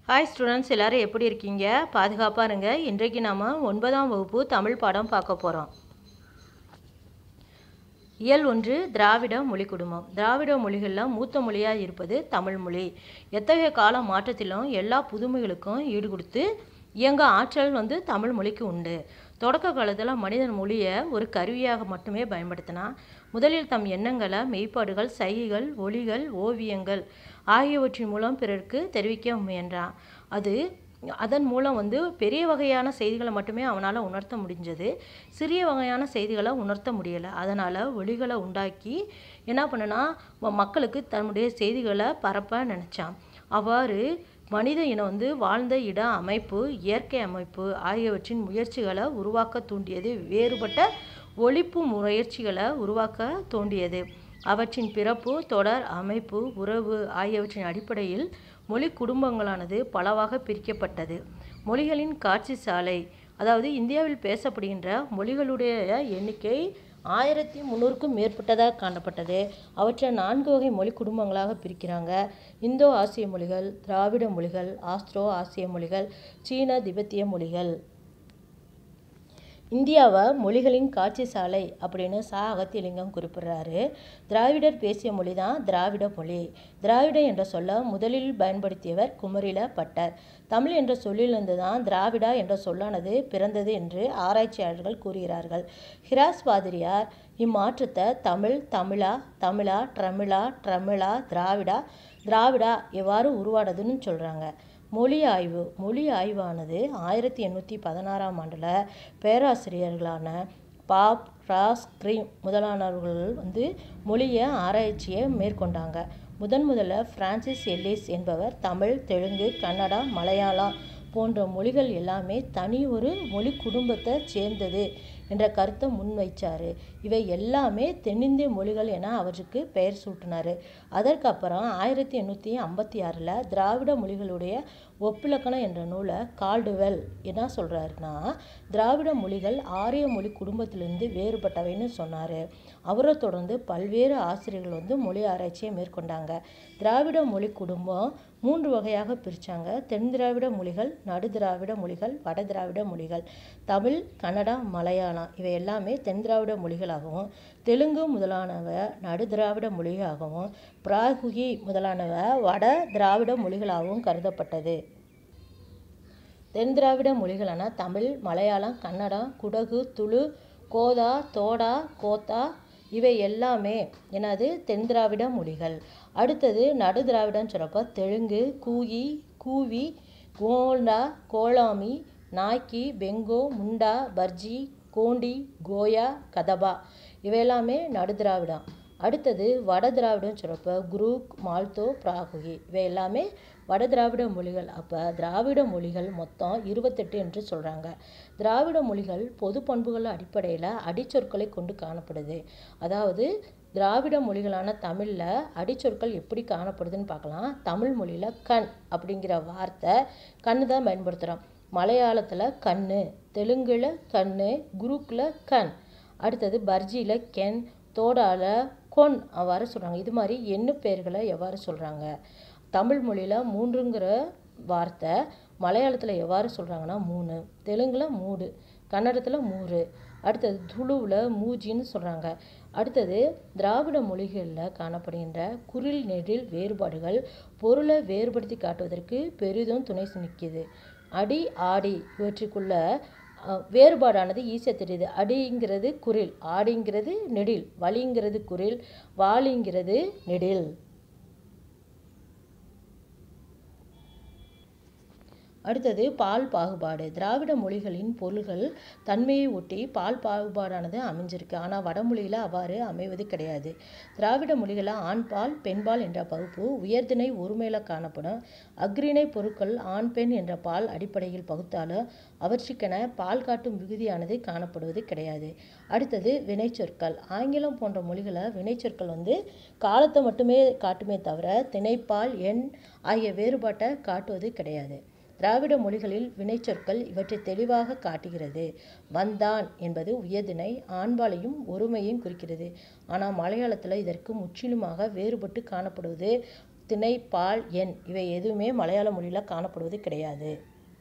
hi students எல்லாரும் எப்படி இருக்கீங்க பாதுகாப்பாக இருங்க இன்றைக்கு நாம் ஒன்பதாம் வகுப்பு தமிழ் பாடம் பார்க்க போகிறோம் இயல் ஒன்று திராவிட மொழி குடும்பம் திராவிட மொழிகளில் மூத்த மொழியாக இருப்பது தமிழ் மொழி எத்தகைய கால மாற்றத்திலும் எல்லா புதுமைகளுக்கும் ஈடு கொடுத்து இயங்க ஆற்றல் வந்து தமிழ் மொழிக்கு உண்டு தொடக்க காலத்தில் மனிதன் மொழியை ஒரு கருவியாக மட்டுமே பயன்படுத்தினான் முதலில் தம் எண்ணங்களை மெய்ப்பாடுகள் சைகைகள் ஒலிகள் ஓவியங்கள் ஆகியவற்றின் மூலம் பிறருக்கு தெரிவிக்க முயன்றான் அது அதன் மூலம் வந்து பெரிய வகையான செய்திகளை மட்டுமே அவனால் உணர்த்த முடிஞ்சது சிறிய வகையான செய்திகளை உணர்த்த முடியலை அதனால் ஒலிகளை உண்டாக்கி என்ன பண்ணுனா ம- மக்களுக்கு தன்னுடைய செய்திகளை பரப்ப நினச்சான் அவ்வாறு மனித இனம் வந்து வாழ்ந்த இட அமைப்பு இயற்கை அமைப்பு ஆகியவற்றின் முயற்சிகளை உருவாக்க தூண்டியது வேறுபட்ட ஒழிப்பு முயற்சிகளை உருவாக்க தோண்டியது அவற்றின் பிறப்பு தொடர் அமைப்பு உறவு ஆகியவற்றின் அடிப்படையில் மொழி குடும்பங்களானது பலவாக பிரிக்கப்பட்டது மொழிகளின் காட்சி சாலை அதாவது இந்தியாவில் பேசப்படுகின்ற மொழிகளுடைய எண்ணிக்கை ஆயிரத்தி முந்நூறுக்கும் மேற்பட்டதாக காணப்பட்டது அவற்றை நான்கு வகை மொழி குடும்பங்களாக பிரிக்கிறாங்க இந்தோ ஆசிய மொழிகள் திராவிட மொழிகள் ஆஸ்திரோ ஆசிய மொழிகள் சீன திபெத்திய மொழிகள் இந்தியாவை மொழிகளின் காட்சி சாலை அப்படின்னு சா அகத்தியலிங்கம் குறிப்பிடுறாரு திராவிடர் பேசிய மொழி தான் திராவிட மொழி திராவிட என்ற சொல்ல முதலில் பயன்படுத்தியவர் குமரில பட்டர் தமிழ் என்ற சொல்லிலிருந்து தான் திராவிடா என்ற சொல்லானது பிறந்தது என்று ஆராய்ச்சியாளர்கள் கூறுகிறார்கள் ஹிராஸ் பாதிரியார் இம்மாற்றத்தை தமிழ் தமிழா தமிழா ட்ரமிழா ட்ரமிழா திராவிடா திராவிடா எவ்வாறு உருவானதுன்னு சொல்கிறாங்க மொழி ஆய்வு மொழி ஆய்வானது ஆயிரத்தி எண்ணூற்றி பதினாறாம் ஆண்டில் பேராசிரியர்களான பாப் ராஸ் கிரீம் முதலானவர்கள் வந்து மொழியை ஆராய்ச்சியை மேற்கொண்டாங்க முதன் முதல்ல பிரான்சிஸ் எல்லிஸ் என்பவர் தமிழ் தெலுங்கு கன்னடா மலையாளம் போன்ற மொழிகள் எல்லாமே தனி ஒரு மொழி குடும்பத்தை சேர்ந்தது என்ற கருத்தை முன்வைச்சார் இவை எல்லாமே தென்னிந்திய மொழிகள் என அவற்றுக்கு பெயர் சூட்டினார் அதற்கப்புறம் ஆயிரத்தி எண்ணூற்றி ஐம்பத்தி ஆறில் திராவிட மொழிகளுடைய ஒப்பிலக்கணம் என்ற நூலை கால்டுவெல் என்ன சொல்கிறாருன்னா திராவிட மொழிகள் ஆரிய மொழி குடும்பத்திலிருந்து வேறுபட்டவைன்னு சொன்னார் அவரை தொடர்ந்து பல்வேறு ஆசிரியர்கள் வந்து மொழி ஆராய்ச்சியை மேற்கொண்டாங்க திராவிட மொழி குடும்பம் மூன்று வகையாக பிரித்தாங்க தென் திராவிட மொழிகள் நடு திராவிட மொழிகள் வட திராவிட மொழிகள் தமிழ் கன்னடா மலையாளம் இவை எல்லாமே தென் திராவிட மொழிகளாகவும் தெலுங்கு முதலானவ நடு திராவிட மொழியாகவும் பிராகுகி முதலானவ வட திராவிட மொழிகளாகவும் கருதப்பட்டது தென் திராவிட மொழிகளான தமிழ் மலையாளம் கன்னடம் குடகு துளு கோதா தோடா கோத்தா இவை எல்லாமே என்னது தென் திராவிட மொழிகள் அடுத்தது நடு திராவிடம் சொல்கிறப்ப தெலுங்கு கூயி கூவி கோண்டா கோலாமி நாய்க்கி பெங்கோ முண்டா பர்ஜி கோண்டி கோயா கதபா இவையெல்லாமே நடு திராவிடம் அடுத்தது வட திராவிடம் சொல்கிறப்ப குரூக் மால்தோ பிராகுகி இவை எல்லாமே வட திராவிட மொழிகள் அப்போ திராவிட மொழிகள் மொத்தம் இருபத்தெட்டு என்று சொல்கிறாங்க திராவிட மொழிகள் பொது பண்புகள் அடிப்படையில் அடிச்சொற்களை கொண்டு காணப்படுது அதாவது திராவிட மொழிகளான தமிழில் அடிச்சொற்கள் எப்படி காணப்படுதுன்னு பார்க்கலாம் தமிழ் மொழியில் கண் அப்படிங்கிற வார்த்தை கண்ணு தான் பயன்படுத்துகிறோம் மலையாளத்தில் கண்ணு தெலுங்கில் கண்ணு குருக்கில் கண் அடுத்தது பர்ஜியில் கென் தோடால கொன் அவ்வாறு சொல்கிறாங்க இது மாதிரி எண்ணு பெயர்களை எவ்வாறு சொல்கிறாங்க தமிழ் மொழியில் மூன்றுங்கிற வார்த்தை மலையாளத்தில் எவ்வாறு சொல்கிறாங்கன்னா மூணு தெலுங்கில் மூடு கன்னடத்தில் மூறு அடுத்தது துளுவில் மூஜின்னு சொல்கிறாங்க அடுத்தது திராவிட மொழிகளில் காணப்படுகின்ற குரில் நெடில் வேறுபாடுகள் பொருளை வேறுபடுத்தி காட்டுவதற்கு பெரிதும் துணை நிற்கிது அடி ஆடி இவற்றுக்குள்ள அஹ், வேறுபாடானது ஈஸியாக தெரியுது அடிங்கிறது குரில் ஆடிங்கிறது நெடில் வலிங்கிறது குரில் வாளிங்கிறது நெடில் அடுத்தது பால் பாகுபாடு திராவிட மொழிகளின் பொருள்கள் தன்மையை ஒட்டி பால் பாகுபாடானது அமைஞ்சிருக்கு ஆனால் வடமொழியில் அவ்வாறு அமைவது கிடையாது திராவிட மொழிகளில் ஆண் பால் பெண்பால் என்ற பகுப்பு உயர்திணை ஒருமையில் காணப்படும் அக்ரிணை பொருட்கள் ஆண் பெண் என்ற பால் அடிப்படையில் பகுத்தாலும் அவற்றுக்கென பால் காட்டும் விகுதியானது காணப்படுவது கிடையாது அடுத்தது வினைச்சொற்கள் ஆங்கிலம் போன்ற மொழிகளை வினைச்சொற்கள் வந்து காலத்தை மட்டுமே காட்டுமே தவிர திணைப்பால் எண் ஆகிய வேறுபாட்டை காட்டுவது கிடையாது திராவிட மொழிகளில் வினைச்சொற்கள் இவற்றை தெளிவாக காட்டுகிறது வந்தான் என்பது உயர்திணை ஆண்பாலையும் ஒருமையும் குறிக்கிறது ஆனால் மலையாளத்தில் இதற்கு முற்றிலுமாக வேறுபட்டு காணப்படுவது திணை பால் எண் இவை எதுவுமே மலையாள மொழியில் காணப்படுவது கிடையாது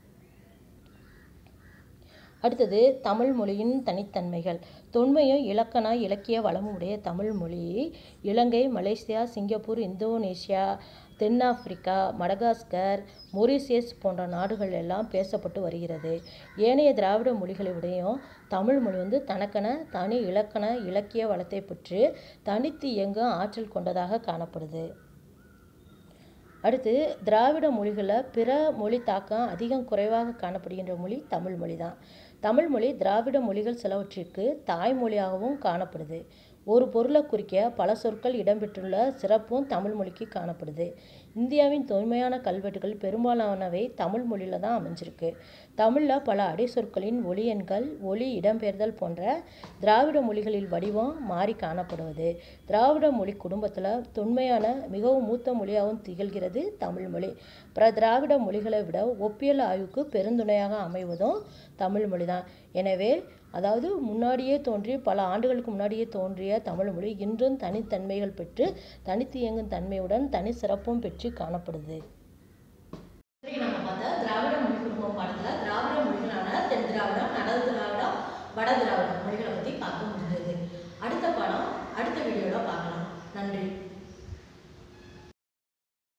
அடுத்தது தமிழ் மொழியின் தனித்தன்மைகள் தொன்மையும் இலக்கண இலக்கிய வளமும் உடைய தமிழ் மொழி இலங்கை மலேசியா சிங்கப்பூர் இந்தோனேஷியா தென்னாப்பிரிக்கா மடகாஸ்கர் மொரீசியஸ் போன்ற நாடுகள் எல்லாம் பேசப்பட்டு வருகிறது ஏனைய திராவிட மொழிகளை விடையும் தமிழ் மொழி வந்து தனக்கென தனி இலக்கண இலக்கிய வளத்தை பெற்று தனித்து இயங்கும் ஆற்றல் கொண்டதாக காணப்படுது அடுத்து திராவிட மொழிகளில் பிற மொழி தாக்கம் அதிகம் குறைவாக காணப்படுகின்ற மொழி தமிழ் மொழி தான் தமிழ் மொழி திராவிட மொழிகள் சிலவற்றிற்கு தாய்மொழியாகவும் காணப்படுது ஒரு பொருளை குறிக்க பல சொற்கள் இடம்பெற்றுள்ள சிறப்பும் தமிழ் மொழிக்கு காணப்படுது இந்தியாவின் தொன்மையான கல்வெட்டுகள் பெரும்பாலானவை தமிழ் மொழியில் தான் அமைஞ்சிருக்கு தமிழில் பல அடைசொற்களின் ஒலி எண்கள் ஒலி இடம்பெயர்தல் போன்ற திராவிட மொழிகளில் வடிவம் மாறி காணப்படுவது திராவிட மொழி குடும்பத்தில் தொன்மையான மிகவும் மூத்த மொழியாகவும் திகழ்கிறது தமிழ் மொழி பிற திராவிட மொழிகளை விட ஒப்பியல் ஆய்வுக்கு பெருந்துணையாக அமைவதும் தமிழ் மொழி தான் எனவே அதாவது முன்னாடியே தோன்றி பல ஆண்டுகளுக்கு முன்னாடியே தோன்றிய தமிழ் மொழி இன்றும் தனித்தன்மைகள் பெற்று தனித்து இயங்கும் தன்மையுடன் தனி சிறப்பும் பெற்று காணப்படுது நம்ம பார்த்த திராவிட மொழி குடும்பம் பாடத்தில் திராவிட மொழிகளான தென் திராவிடம் நட திராவிடம் வட திராவிடம் மொழிகளை பற்றி பார்க்க முடிஞ்சது அடுத்த பாடம் அடுத்த வீடியோவில் பார்க்கலாம் நன்றி